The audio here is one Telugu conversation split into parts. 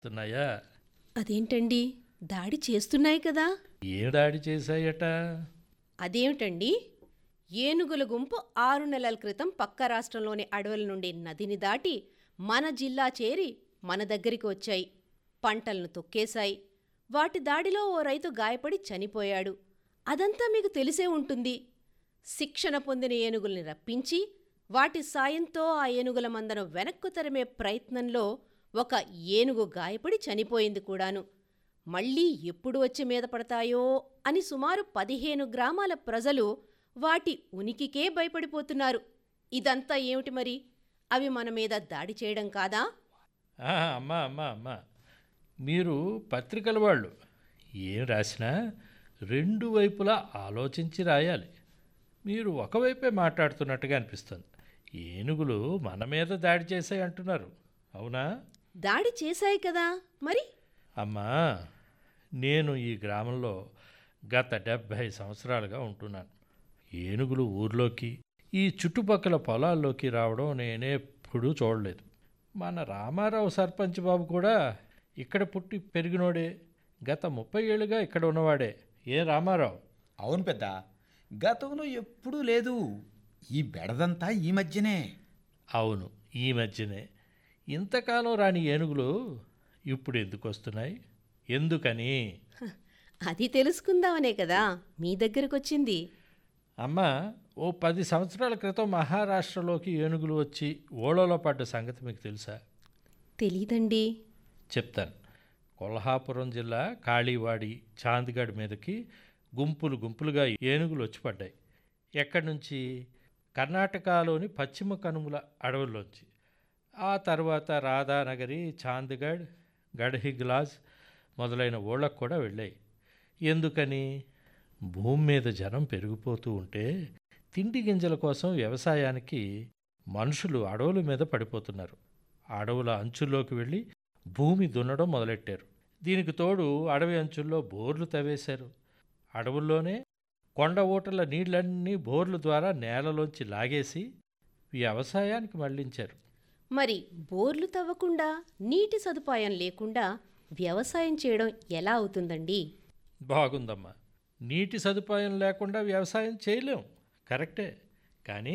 తున్నాయా అదేంటండి దాడి చేస్తున్నాయి కదా ఏం దాడి చేశాయట అదేమిటండి ఏనుగుల గుంపు ఆరు నెలల క్రితం పక్క రాష్ట్రంలోని అడవుల నుండి నదిని దాటి మన జిల్లా చేరి మన దగ్గరికి వచ్చాయి పంటలను తొక్కేశాయి వాటి దాడిలో ఓ రైతు గాయపడి చనిపోయాడు అదంతా మీకు తెలిసే ఉంటుంది శిక్షణ పొందిన ఏనుగుల్ని రప్పించి వాటి సాయంతో ఆ ఏనుగుల మందను వెనక్కు తరిమే ప్రయత్నంలో ఒక ఏనుగు గాయపడి చనిపోయింది కూడాను మళ్ళీ ఎప్పుడు వచ్చి మీద పడతాయో అని సుమారు పదిహేను గ్రామాల ప్రజలు వాటి ఉనికికే భయపడిపోతున్నారు ఇదంతా ఏమిటి మరి అవి మన మీద దాడి చేయడం కాదా ఆ, అమ్మా అమ్మా అమ్మా మీరు పత్రికల వాళ్ళు ఏం రాసినా రెండు వైపులా ఆలోచించి రాయాలి మీరు ఒకవైపే మాట్లాడుతున్నట్టుగా అనిపిస్తుంది ఏనుగులు మన మీద దాడి చేశాయి అంటున్నారు అవునా దాడి చేశాయి కదా మరి అమ్మా నేను ఈ గ్రామంలో గత డెబ్భై సంవత్సరాలుగా ఉంటున్నాను ఏనుగులు ఊర్లోకి ఈ చుట్టుపక్కల పొలాల్లోకి రావడం నేనెప్పుడూ చూడలేదు మన రామారావు సర్పంచ్ బాబు కూడా ఇక్కడ పుట్టి పెరిగినోడే గత ముప్పై ఏళ్ళుగా ఇక్కడ ఉన్నవాడే ఏ రామారావు అవును పెద్ద గతంలో ఎప్పుడూ లేదు ఈ బెడదంతా ఈ మధ్యనే అవును ఈ మధ్యనే ఇంతకాలం రాని ఏనుగులు ఇప్పుడు ఎందుకు వస్తున్నాయి ఎందుకని హ, అది తెలుసుకుందామనే కదా మీ దగ్గరకొచ్చింది అమ్మ ఓ పది సంవత్సరాల క్రితం మహారాష్ట్రలోకి ఏనుగులు వచ్చి ఓడలో పడ్డ సంగతి మీకు తెలుసా తెలీదండి చెప్తాను కొల్హాపురం జిల్లా కాళీవాడి చాందిగఢ్ మీదకి గుంపులు గుంపులుగా ఏనుగులు వచ్చి పడ్డాయి ఎక్కడి నుంచి కర్ణాటకలోని పశ్చిమ కనుమల అడవుల్లోంచి ఆ తర్వాత రాధానగరి చాందిగఢ్ గఢహిగ్లాజ్ మొదలైన ఊళ్ళకు కూడా వెళ్ళాయి ఎందుకని భూమి మీద జనం పెరిగిపోతూ ఉంటే తిండి గింజల కోసం వ్యవసాయానికి మనుషులు అడవుల మీద పడిపోతున్నారు అడవుల అంచుల్లోకి వెళ్ళి భూమి దున్నడం మొదలెట్టారు దీనికి తోడు అడవి అంచుల్లో బోర్లు తవ్వేశారు అడవుల్లోనే కొండ ఊటల నీళ్ళన్నీ బోర్ల ద్వారా నేలలోంచి లాగేసి వ్యవసాయానికి మళ్లించారు మరి బోర్లు తవ్వకుండా నీటి సదుపాయం లేకుండా వ్యవసాయం చేయడం ఎలా అవుతుందండి బాగుందమ్మా నీటి సదుపాయం లేకుండా వ్యవసాయం చేయలేం కరెక్టే కానీ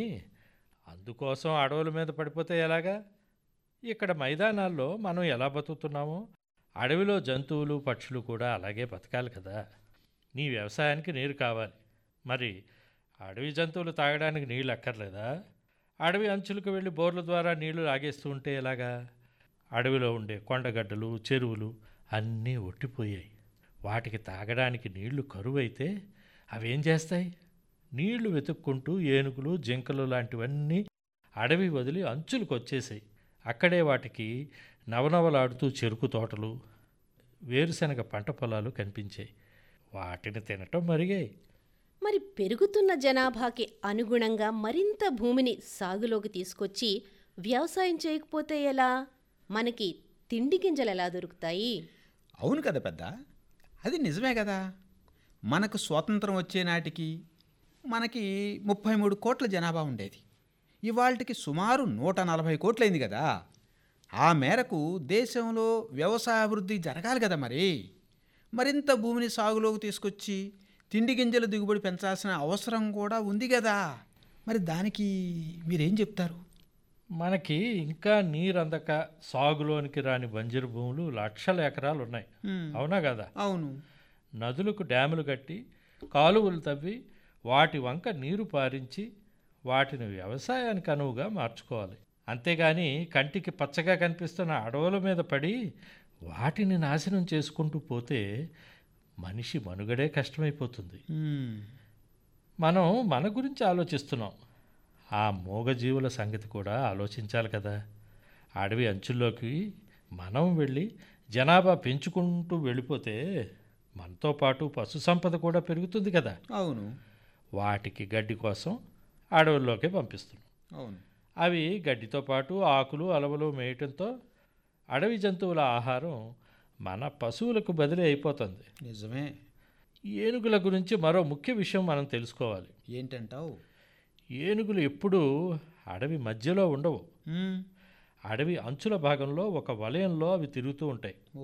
అందుకోసం అడవుల మీద పడిపోతే ఎలాగా ఇక్కడ మైదానాల్లో మనం ఎలా బతుకుతున్నామో అడవిలో జంతువులు పక్షులు కూడా అలాగే బతకాలి కదా నీ వ్యవసాయానికి నీరు కావాలి మరి అడవి జంతువులు తాగడానికి నీళ్ళు అక్కర్లేదా అడవి అంచులకు వెళ్ళి బోర్ల ద్వారా నీళ్లు లాగేస్తూ ఉంటే ఎలాగా అడవిలో ఉండే కొండగడ్డలు చెరువులు అన్నీ ఒట్టిపోయాయి వాటికి తాగడానికి నీళ్లు కరువైతే అవేం చేస్తాయి నీళ్లు వెతుక్కుంటూ ఏనుగులు జింకలు లాంటివన్నీ అడవి వదిలి అంచులకు వచ్చేసాయి అక్కడే వాటికి నవనవలాడుతూ చెరుకు తోటలు వేరుశనగ పంట పొలాలు కనిపించాయి వాటిని తినటం మరిగాయి మరి పెరుగుతున్న జనాభాకి అనుగుణంగా మరింత భూమిని సాగులోకి తీసుకొచ్చి వ్యవసాయం చేయకపోతే ఎలా మనకి తిండి గింజలు ఎలా దొరుకుతాయి అవును కదా పెద్ద అది నిజమే కదా మనకు స్వాతంత్రం వచ్చే నాటికి మనకి ముప్పై మూడు కోట్ల జనాభా ఉండేది ఇవాళకి సుమారు నూట నలభై కోట్లయింది కదా ఆ మేరకు దేశంలో వ్యవసాయాభివృద్ధి జరగాలి కదా మరి మరింత భూమిని సాగులోకి తీసుకొచ్చి తిండి గింజల దిగుబడి పెంచాల్సిన అవసరం కూడా ఉంది కదా మరి దానికి మీరేం చెప్తారు మనకి ఇంకా నీరందక సాగులోనికి రాని బంజరు భూములు లక్షల ఎకరాలు ఉన్నాయి హ్మ్. అవునా కదా అవును నదులకు డ్యాములు కట్టి కాలువలు తవ్వి వాటి వంక నీరు పారించి వాటిని వ్యవసాయానికి అనువుగా మార్చుకోవాలి అంతేగాని కంటికి పచ్చగా కనిపిస్తున్న అడవుల మీద పడి వాటిని నాశనం చేసుకుంటూ పోతే మనిషి మనుగడే కష్టమైపోతుంది హ్మ్. మనం మన గురించి ఆలోచిస్తున్నాం ఆ మూగజీవుల సంగతి కూడా ఆలోచించాలి కదా అడవి అంచుల్లోకి మనం వెళ్ళి జనాభా పెంచుకుంటూ వెళ్ళిపోతే మనతో పాటు పశు సంపద కూడా పెరుగుతుంది కదా అవును వాటికి గడ్డి కోసం అడవుల్లోకే పంపిస్తున్నాం అవును అవి గడ్డితో పాటు ఆకులు అలవలు మేయటంతో అడవి జంతువుల ఆహారం మన పశువులకు బదిలీ అయిపోతుంది నిజమే ఏనుగుల గురించి మరో ముఖ్య విషయం మనం తెలుసుకోవాలి ఏంటంటావు ఏనుగులు ఎప్పుడూ అడవి మధ్యలో ఉండవు హ్మ్. అడవి అంచుల భాగంలో ఒక వలయంలో అవి తిరుగుతూ ఉంటాయి